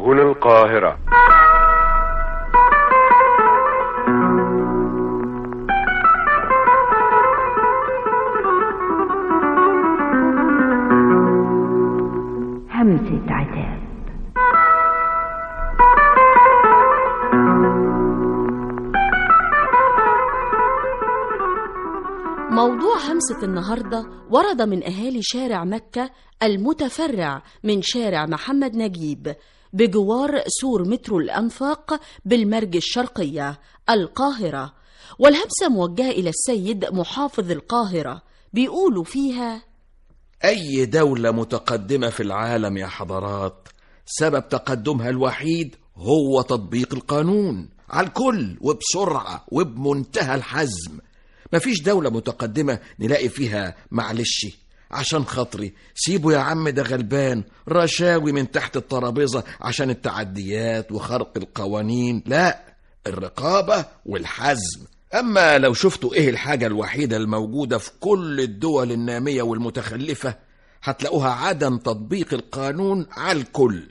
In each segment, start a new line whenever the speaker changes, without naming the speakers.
سهل القاهرة
همسة عتاب
موضوع همسة النهاردة ورد من أهالي شارع مكة المتفرع من شارع محمد نجيب بجوار سور مترو الأنفاق بالمرج الشرقية القاهرة والهمسة موجهة إلى السيد محافظ القاهرة بيقولوا فيها
أي دولة متقدمة في العالم يا حضرات سبب تقدمها الوحيد هو تطبيق القانون على الكل وبسرعة وبمنتهى الحزم مفيش دولة متقدمة نلاقي فيها معلش عشان خاطري سيبوا يا عم ده غلبان رشاوي من تحت الترابيزة عشان التعديات وخرق القوانين لا الرقابة والحزم أما لو شفتوا إيه الحاجة الوحيدة الموجودة في كل الدول النامية والمتخلفة هتلاقوها عدم تطبيق القانون على الكل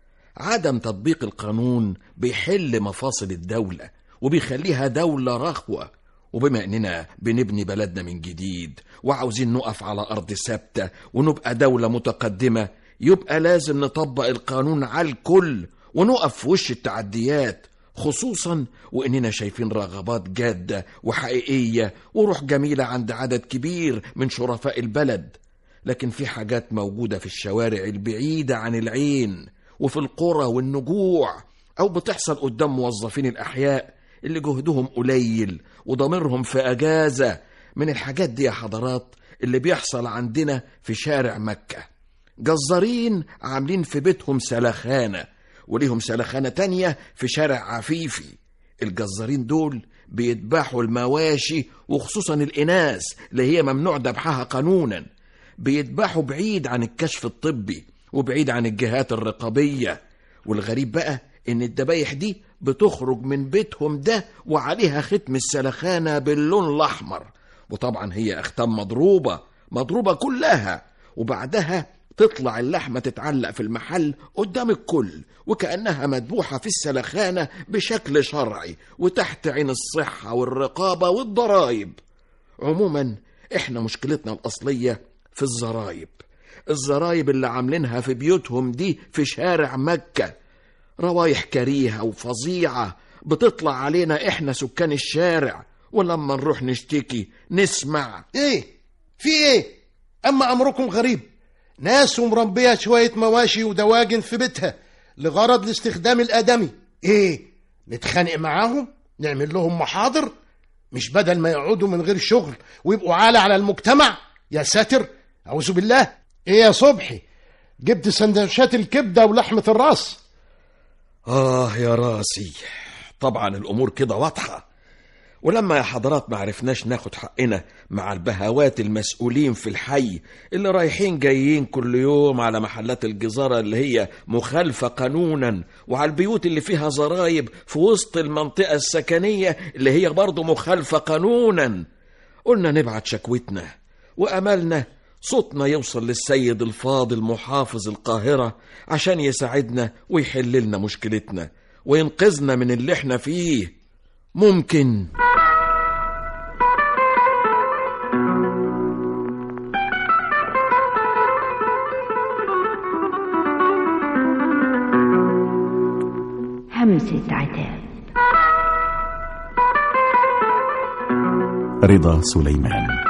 عدم تطبيق القانون بيحل مفاصل الدولة وبيخليها دولة رخوة وبما اننا بنبني بلدنا من جديد وعاوزين نقف على ارض ثابته ونبقى دوله متقدمه يبقى لازم نطبق القانون على الكل ونقف في وش التعديات خصوصا واننا شايفين رغبات جاده وحقيقيه وروح جميله عند عدد كبير من شرفاء البلد لكن في حاجات موجوده في الشوارع البعيده عن العين وفي القرى والنجوع او بتحصل قدام موظفين الاحياء اللي جهدهم قليل وضميرهم في اجازه من الحاجات دي يا حضرات اللي بيحصل عندنا في شارع مكه جزارين عاملين في بيتهم سلخانه وليهم سلخانه تانية في شارع عفيفي الجزارين دول بيذبحوا المواشي وخصوصا الاناث اللي هي ممنوع ذبحها قانونا بيذبحوا بعيد عن الكشف الطبي وبعيد عن الجهات الرقابيه والغريب بقى ان الذبايح دي بتخرج من بيتهم ده وعليها ختم السلخانه باللون الاحمر وطبعا هي اختام مضروبه مضروبه كلها وبعدها تطلع اللحمه تتعلق في المحل قدام الكل وكانها مذبوحه في السلخانه بشكل شرعي وتحت عين الصحه والرقابه والضرايب عموما احنا مشكلتنا الاصليه في الزرايب الزرايب اللي عاملينها في بيوتهم دي في شارع مكه روايح كريهة وفظيعة بتطلع علينا احنا سكان الشارع ولما نروح نشتكي نسمع
ايه في ايه اما امركم غريب ناس ومربيه شويه مواشي ودواجن في بيتها لغرض الاستخدام الادمي ايه نتخانق معاهم نعمل لهم محاضر مش بدل ما يقعدوا من غير شغل ويبقوا عالة على المجتمع يا ساتر اعوذ بالله ايه يا صبحي جبت سندوتشات الكبده ولحمه الراس
آه يا راسي طبعا الأمور كده واضحة ولما يا حضرات ما عرفناش ناخد حقنا مع البهوات المسؤولين في الحي اللي رايحين جايين كل يوم على محلات الجزارة اللي هي مخالفة قانونا وعلى البيوت اللي فيها زرايب في وسط المنطقة السكنية اللي هي برضه مخالفة قانونا قلنا نبعت شكوتنا وأملنا صوتنا يوصل للسيد الفاضل محافظ القاهرة عشان يساعدنا ويحل لنا مشكلتنا وينقذنا من اللي احنا فيه ممكن
همسة عتاب
رضا سليمان